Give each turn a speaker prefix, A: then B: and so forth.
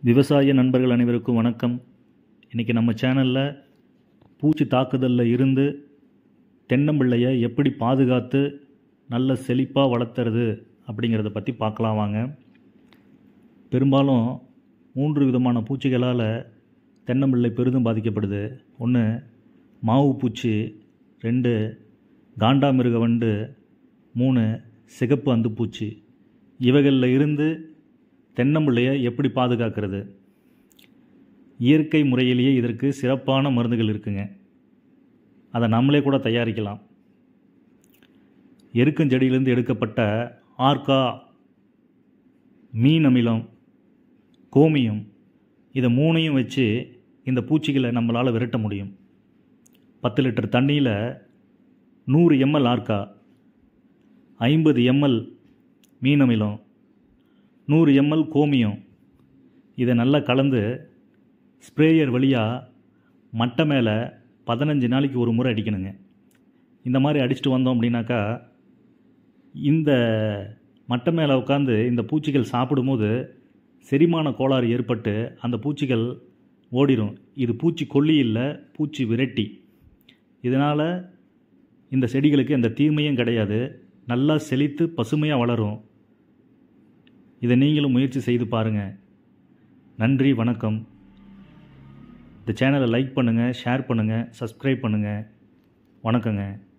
A: விவசாய நண்பர்கள் அனைவருக்கும் வணக்கம் இன்றைக்கி நம்ம சேனலில் பூச்சி தாக்குதலில் இருந்து தென்னம்பிள்ளையை எப்படி பாதுகாத்து நல்ல செழிப்பாக வளர்த்துறது அப்படிங்கிறத பற்றி பார்க்கலாம் வாங்க பெரும்பாலும் மூன்று விதமான பூச்சிகளால் தென்னம்பிள்ளை பெரிதும் பாதிக்கப்படுது ஒன்று மாவு பூச்சி ரெண்டு காண்டாமிருக வண்டு மூணு சிகப்பு அந்துப்பூச்சி இவைகளில் இருந்து தென்னம்பிள்ளையை எப்படி பாதுகாக்கிறது இயற்கை முறையிலேயே இதற்கு சிறப்பான மருந்துகள் இருக்குங்க அதை நம்மளே கூட தயாரிக்கலாம் எருக்கஞ்செடியிலிருந்து எடுக்கப்பட்ட ஆர்கா மீன் அமிலம் கோமியம் இதை மூணையும் வச்சு இந்த பூச்சிகளை நம்மளால் விரட்ட முடியும் பத்து லிட்டர் தண்ணியில் நூறு எம்எல் ஆர்கா ஐம்பது எம்எல் மீன் அமிலம் நூறு எம்எல் கோமியம் இதை நல்லா கலந்து ஸ்ப்ரேயர் வழியாக மட்டை மேலே பதினஞ்சு நாளைக்கு ஒரு முறை அடிக்கணுங்க இந்த மாதிரி அடிச்சுட்டு வந்தோம் அப்படின்னாக்கா இந்த மட்டை மேலே உட்காந்து இந்த பூச்சிகள் சாப்பிடும்போது செரிமான கோளாறு ஏற்பட்டு அந்த பூச்சிகள் ஓடிடும் இது பூச்சி கொல்லி இல்லை பூச்சி விரட்டி இதனால் இந்த செடிகளுக்கு எந்த தீமையும் கிடையாது நல்லா செழித்து பசுமையாக வளரும் இதை நீங்களும் முயற்சி செய்து பாருங்கள் நன்றி வணக்கம் இந்த சேனலை லைக் பண்ணுங்கள் ஷேர் பண்ணுங்கள் சப்ஸ்கிரைப் பண்ணுங்கள் வணக்கங்க